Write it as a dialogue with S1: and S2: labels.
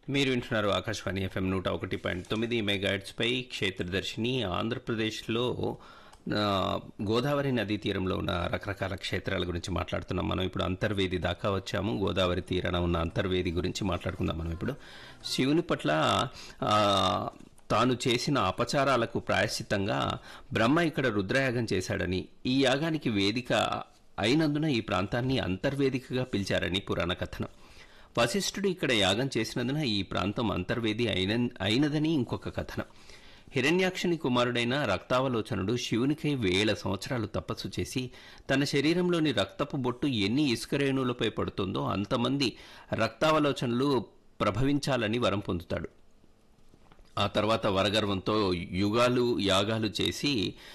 S1: మీరు వింటున్నారు ఆకాశవాణి ఎఫ్ఎం నూట ఒకటి పాయింట్ తొమ్మిది మెగాహెట్స్పై క్షేత్రదర్శిని ఆంధ్రప్రదేశ్లో ఆ, గోదావరి నదీ తీరంలో ఉన్న రకరకాల క్షేత్రాల గురించి మాట్లాడుతున్నాం మనం ఇప్పుడు అంతర్వేది దాకా వచ్చాము గోదావరి తీరాన ఉన్న అంతర్వేది గురించి మాట్లాడుకుందాం మనం ఇప్పుడు శివుని పట్ల ఆ, తాను చేసిన అపచారాలకు ప్రాయశ్చిత్తంగా బ్రహ్మ ఇక్కడ రుద్రయాగం చేశాడని ఈ యాగానికి వేదిక అయినందున ఈ ప్రాంతాన్ని అంతర్వేదికగా పిలిచారని పురాణ కథనం వశిష్ఠుడు ఇక్కడ యాగం చేసినందున ఈ ప్రాంతం అంతర్వేది అయిన అయినదని ఇంకొక కథనం హిరణ్యాక్షుని కుమారుడైన రక్తావలోచనుడు శివునికై వేల సంవత్సరాలు తపస్సు చేసి తన శరీరంలోని రక్తపు బొట్టు ఎన్ని ఇసుక రేణువులపై పడుతుందో అంతమంది రక్తావలోచనలు ప్రభవించాలని వరం పొందుతాడు ఆ తర్వాత వరగర్వంతో యుగాలు యాగాలు చేసి